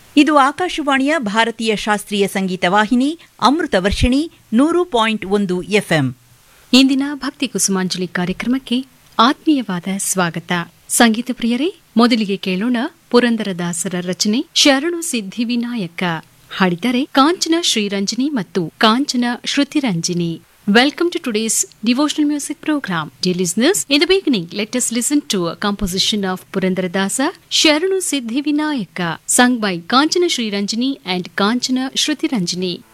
ಇದು ಆಕಾಶವಾಣಿಯ ಭಾರತೀಯ ಶಾಸ್ತ್ರೀಯ ಸಂಗೀತ ವಾಹಿನಿ ಅಮೃತ ವರ್ಷಿಣಿ ನೂರು ಪಾಯಿಂಟ್ ಒಂದು ಎಫ್ಎಂ ಇಂದಿನ ಭಕ್ತಿ ಕುಸುಮಾಂಜಲಿ ಕಾರ್ಯಕ್ರಮಕ್ಕೆ ಆತ್ಮೀಯವಾದ ಸ್ವಾಗತ ಸಂಗೀತ ಪ್ರಿಯರೇ ಮೊದಲಿಗೆ ಕೇಳೋಣ ಪುರಂದರದಾಸರ ರಚನೆ ಶರಣು ಸಿದ್ಧಿ ವಿನಾಯಕ ಹಾಡಿದರೆ ಕಾಂಚನ ಶ್ರೀರಂಜನಿ ಮತ್ತು ಕಾಂಚನ ಶ್ರುತಿರಂಜಿನಿ Welcome to today's devotional music program. Dear listeners, in the beginning, let us listen to a composition of Purandaradasa, Sharanu Siddhi Vinayaka, sung by Kanchana Sri Ranjini and Kanchana Shruti Ranjini.